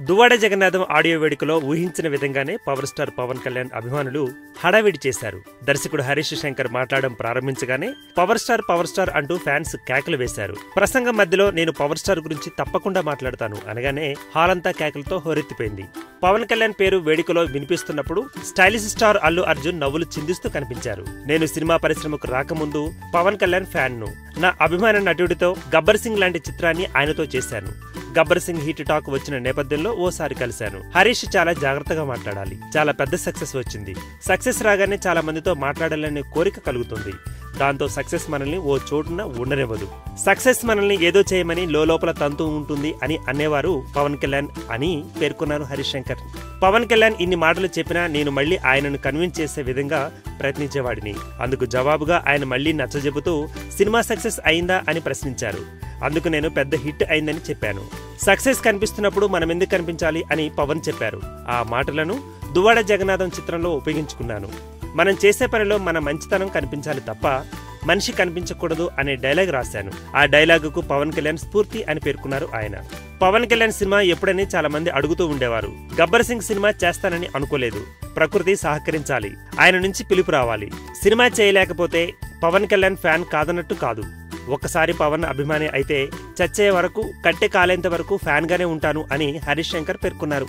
Duvvada Jagannatham audio వేడుకలో ఊహించిన విధంగానే పవర్ స్టార్ పవన్ కళ్యాణ్ అభిమానులు హడావిడి చేశారు దర్శకుడు హరీష్ శంకర్ మాట్లాడడం ప్రారంభించగానే పవర్ స్టార్ పవర్ స్టార్ అంటూ ఫ్యాన్స్ కేకలు వేశారు ప్రసంగం మధ్యలో నేను పవర్ స్టార్ గురించి తప్పకుండా మాట్లాడతాను అనగానే హాలంతా కేకలతో హోరెత్తిపోయింది పవన్ కళ్యాణ్ పేరు వేడుకలో వినిపిస్తున్నప్పుడు స్టైలిష్ స్టార్ అల్లు అర్జున్ నవ్వులు చిందిస్తూ కనిపించారు నేను సినిమా పరిశ్రమకు రాకముందు పవన్ కళ్యాణ్ ఫ్యాన్ ను నా అభిమాన నటుడితో గబ్బర్ సింగ్ లాంటి చిత్రాన్ని ఆయనతో చేశాను గబ్బర్ సింగ్ హిట్ టాక్ వచ్చిన నేపథ్యంలో ఓసారి కలిశాను హరీష్ చాలా జాగ్రత్తగా మాట్లాడాలి చాలా పెద్ద సక్సెస్ వచ్చింది సక్సెస్ రాగానే చాలా మందితో మాట్లాడాలనే కోరిక కలుగుతుంది దాంతో సక్సెస్ మనల్ని ఓ చోటున ఉండనివ్వదు సక్సెస్ మనల్ని ఏదో చేయమని లోపల తంతు ఉంటుంది అని అనేవారు పవన్ కళ్యాణ్ అని పేర్కొన్నారు హరీష్ శంకర్ పవన్ కళ్యాణ్ ఇన్ని మాటలు చెప్పినా నేను మళ్ళీ ఆయనను కన్విన్స్ చేసే విధంగా ప్రయత్నించేవాడిని అందుకు జవాబుగా ఆయన మళ్ళీ నచ్చజెబుతూ సినిమా సక్సెస్ అయిందా అని ప్రశ్నించారు అందుకు నేను పెద్ద హిట్ అయిందని చెప్పాను సక్సెస్ కనిపిస్తున్నప్పుడు మనం ఎందుకు కనిపించాలి అని పవన్ చెప్పారు ఆ మాటలను దువ్వాడ జగన్నాథం చిత్రంలో ఉపయోగించుకున్నాను మనం చేసే పనిలో మన మంచితనం కనిపించాలి తప్ప మనిషి కనిపించకూడదు అనే డైలాగ్ రాశాను ఆ డైలాగుకు పవన్ కళ్యాణ్ స్ఫూర్తి అని పేర్కొన్నారు ఆయన పవన్ కళ్యాణ్ సినిమా ఎప్పుడని చాలా మంది అడుగుతూ ఉండేవారు గబ్బర్ సింగ్ సినిమా చేస్తానని అనుకోలేదు ప్రకృతి సహకరించాలి ఆయన నుంచి పిలుపు రావాలి సినిమా చేయలేకపోతే పవన్ కళ్యాణ్ ఫ్యాన్ కాదన్నట్టు కాదు ఒక్కసారి పవన్ అభిమాని అయితే చచ్చే వరకు కట్టె కాలేంత వరకు ఫ్యాన్ గానే ఉంటాను అని హరీష్ శంకర్ పేర్కొన్నారు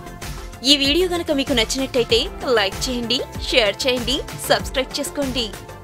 ఈ వీడియో గనక మీకు నచ్చినట్టయితే లైక్ చేయండి షేర్ చేయండి సబ్స్క్రైబ్ చేసుకోండి